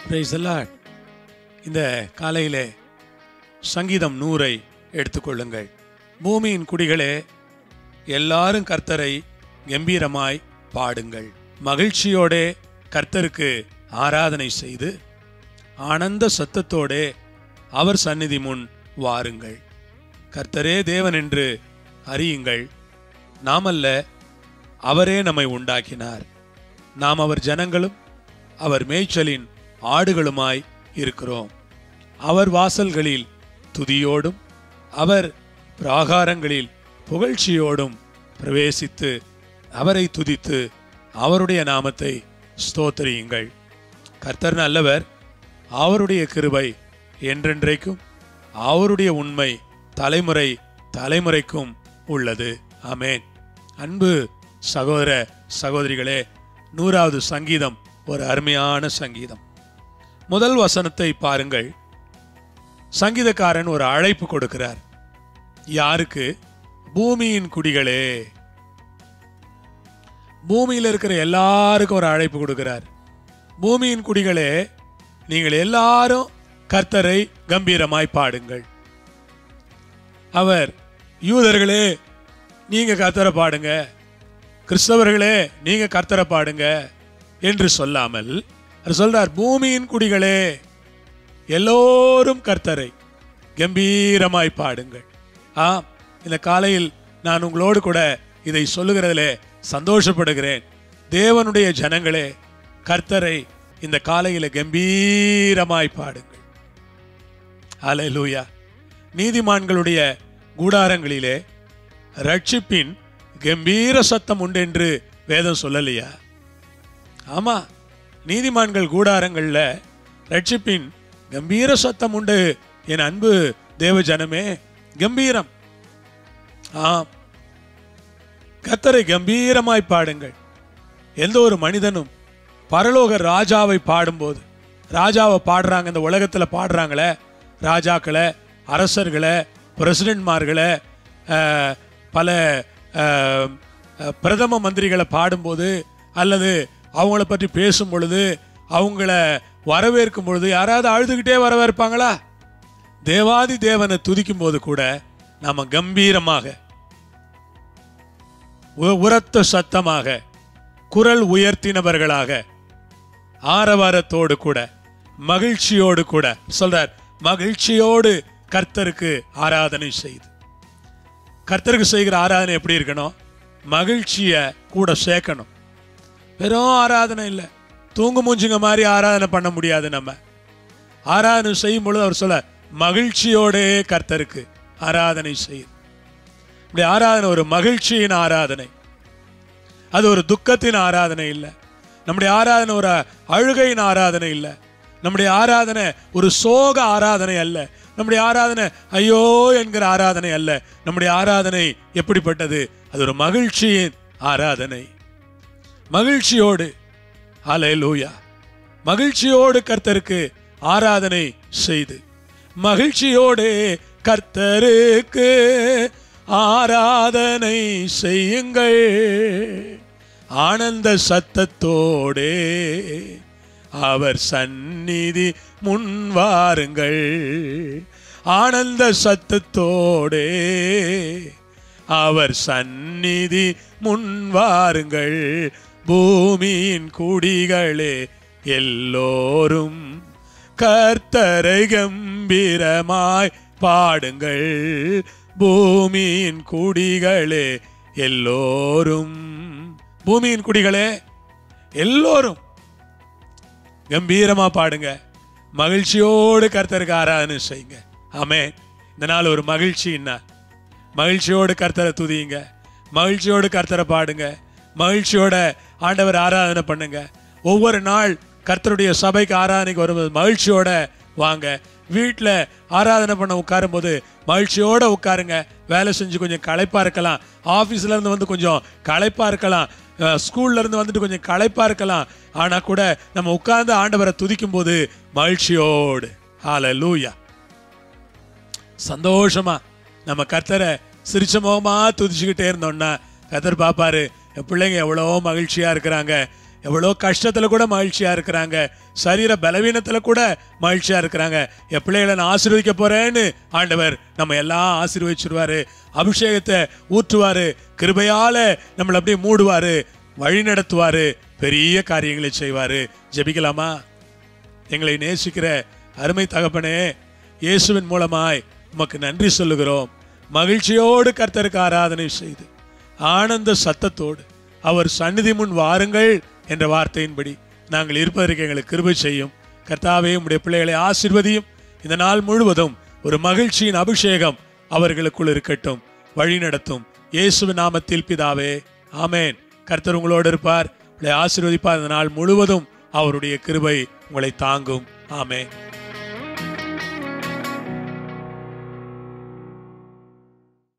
Praise the Lord. இந்த காலையிலே சங்கீதம் நூறை எடுத்துக்கொள்ளுங்கள் பூமியின் குடிகளே எல்லாரும் கர்த்தரை கம்பீரமாய் பாடுங்கள் மகிழ்ச்சியோடே கர்த்தருக்கு ஆராதனை செய்து ஆனந்த சத்தத்தோடே அவர் சந்நிதி முன் வாருங்கள் கர்த்தரே தேவன் என்று அறியுங்கள் நாமல்ல அவரே நம்மை உண்டாக்கினார் நாம் அவர் ஜனங்களும் அவர் மேய்ச்சலின் ஆடுகளுமாய் இருக்கிறோம் அவர் வாசல்களில் துதியோடும் அவர் பிராகாரங்களில் புகழ்ச்சியோடும் பிரவேசித்து அவரை துதித்து அவருடைய நாமத்தை ஸ்தோத்திரியுங்கள் கர்த்தர் நல்லவர் அவருடைய கிருபை என்றென்றைக்கும் அவருடைய உண்மை தலைமுறை தலைமுறைக்கும் உள்ளது ஆமென் அன்பு சகோதர சகோதரிகளே நூறாவது சங்கீதம் ஒரு அருமையான சங்கீதம் முதல் வசனத்தை பாருங்கள் சங்கீதக்காரன் ஒரு அழைப்பு கொடுக்கிறார் யாருக்கு பூமியின் குடிகளே பூமியில் இருக்கிற எல்லாருக்கும் ஒரு அழைப்பு கொடுக்கிறார் பூமியின் குடிகளே நீங்கள் எல்லாரும் கர்த்தரை கம்பீரமாய் பாடுங்கள் அவர் யூதர்களே நீங்க கர்த்தரை பாடுங்க கிறிஸ்தவர்களே நீங்க கர்த்தரை பாடுங்க என்று சொல்லாமல் அவர் சொல்றார் பூமியின் குடிகளே எல்லோரும் கர்த்தரை கம்பீரமாய் பாடுங்கள் ஆம் இந்த காலையில் நான் உங்களோடு கூட இதை சொல்லுகிறதிலே சந்தோஷப்படுகிறேன் தேவனுடைய ஜனங்களே கர்த்தரை இந்த காலையில கம்பீரமாய் பாடுங்கள் அல்லேலூயா நீதிமான்களுடைய கூடாரங்களிலே ரட்சிப்பின் கம்பீர சத்தம் உண்டு என்று வேதம் சொல்லலையா ஆமா நீதிமான்கள் கூடாரங்கள்ல ரட்சிப்பின் கம்பீர சத்தம் உண்டு என் அன்பு தேவ ஜனமே கம்பீரம் ஆம் கத்தரை கம்பீரமாய் பாடுங்கள் எந்த ஒரு மனிதனும் பரலோக ராஜாவை பாடும்போது ராஜாவை பாடுறாங்க இந்த உலகத்துல பாடுறாங்களே ராஜாக்களை அரசர்களை பிரசிடென்ட்மார்களை அஹ், பல அஹ், அஹ், பிரதம மந்திரிகளை பாடும்போது அல்லது அவங்கள பற்றி பேசும் பொழுது அவங்கள வரவேற்கும் பொழுது யாராவது அழுதுகிட்டே வரவேற்பாங்களா தேவாதி தேவனை துதிக்கும் போது கூட நாம கம்பீரமாக உ- உரத்த சத்தமாக குரல் உயர்த்தினவர்களாக ஆரவாரத்தோடு கூட மகிழ்ச்சியோடு கூட சொல்றார் மகிழ்ச்சியோடு கர்த்தருக்கு ஆராதனை செய்து கர்த்தருக்கு செய்கிற ஆராதனை எப்படி இருக்கணும் மகிழ்ச்சிய கூட சேர்க்கணும் வெறும் ஆராதனை இல்லை தூங்கு மூஞ்சுங்க மாதிரி ஆராதனை பண்ண முடியாது நம்ம ஆராதனை செய்யும் பொழுது அவர் சொல்ல மகிழ்ச்சியோடே கர்த்தருக்கு ஆராதனை செய்யுது இப்படி ஆராதனை ஒரு மகிழ்ச்சியின் ஆராதனை அது ஒரு துக்கத்தின் ஆராதனை இல்லை நம்முடைய ஆராதனை ஒரு அழுகையின் ஆராதனை இல்லை நம்முடைய ஆராதனை ஒரு சோக ஆராதனை அல்ல நம்முடைய ஆராதனை ஐயோ என்கிற ஆராதனை அல்ல நம்முடைய ஆராதனை எப்படிப்பட்டது அது ஒரு மகிழ்ச்சியின் ஆராதனை மகிழ்ச்சியோடு ஹalleluya மகிழ்ச்சியோடு கர்த்தருக்கு ஆராதனை செய்து மகிழ்ச்சியோடு கர்த்தருக்கு ஆராதனை செய்யுங்கள் ஆனந்த சத்தத்தோடே அவர் சந்நிதி முன் வாருங்கள் ஆனந்த சத்தத்தோடே அவர் சந்நிதி முன் வாருங்கள் பூமியின் குடிகளே எல்லோரும் கர்த்தரை கம்பீரமாய் பாடுங்கள் பூமியின் குடிகளே எல்லோரும் பூமியின் குடிகளே எல்லோரும் கம்பீரமா பாடுங்க மகிழ்ச்சியோடு கர்த்தருக்கு ஆராதனை செய்யுங்க ஆமே இந்த நாள் ஒரு மகிழ்ச்சின்னா மகிழ்ச்சியோடு கர்த்தரை துதியுங்க மகிழ்ச்சியோடு கர்த்தரை பாடுங்க மகிழ்ச்சியோட ஆண்டவர் ஆராதனை பண்ணுங்க ஒவ்வொரு நாள் கர்த்தருடைய சபைக்கு ஆராதனைக்கு வரும்போது மகிழ்ச்சியோட வாங்க வீட்டில் ஆராதனை பண்ண உட்காரும்போது மகிழ்ச்சியோட உட்காருங்க வேலை செஞ்சு கொஞ்சம் களைப்பா இருக்கலாம் ஆஃபீஸ்ல இருந்து வந்து கொஞ்சம் களைப்பா இருக்கலாம் அஹ், ஸ்கூல்ல இருந்து வந்துட்டு கொஞ்சம் களைப்பா இருக்கலாம் ஆனா கூட நம்ம உட்கார்ந்து ஆண்டவரை துதிக்கும் போது மகிழ்ச்சியோடு ஹalleluya சந்தோஷமா நம்ம கர்த்தரை சிரிச்ச முகமா துதிச்சுக்கிட்டே இருந்தோம்னா கர்த்தர் பாப்பாரு என் பிள்ளைங்க எவ்வளோ மகிழ்ச்சியா இருக்கிறாங்க எவ்வளோ கஷ்டத்துல கூட மகிழ்ச்சியா இருக்கிறாங்க சரீர பலவீனத்துல கூட மகிழ்ச்சியா இருக்கிறாங்க என் பிள்ளைகளை நான் ஆசீர்வதிக்க போறேன்னு ஆண்டவர் நம்ம எல்லாம் ஆசீர்வதிச்சிருவாரு அபிஷேகத்தை ஊற்றுவாரு கிருபையால நம்மளை அப்படியே மூடுவாரு வழி நடத்துவாரு பெரிய காரியங்களை செய்வாரு ஜெபிக்கலாமா எங்களை நேசிக்கிற அருமை தகப்பனே இயேசுவின் மூலமாய் உமக்கு நன்றி சொல்லுகிறோம் மகிழ்ச்சியோடு கர்த்தருக்கு ஆராதனை செய்து ஆனந்த சத்தத்தோடு அவர் சந்நிதி முன் வாருங்கள் என்ற வார்த்தையின்படி நாங்கள் இருப்பதற்கு எங்களுக்கு கிருபை செய்யும் கர்த்தாவே உம்முடைய பிள்ளைகளை ஆசிர்வதியும் இந்த நாள் முழுவதும் ஒரு மகிழ்ச்சியின் அபிஷேகம் அவர்களுக்குள் இருக்கட்டும் வழி நடத்தும் இயேசுவின் நாமத்தில் பிதாவே ஆமேன் கர்த்தர் உங்களோடு இருப்பார் உங்களை ஆசீர்வதிப்பார் இந்த நாள் முழுவதும் அவருடைய கிருபை உங்களை தாங்கும் ஆமென்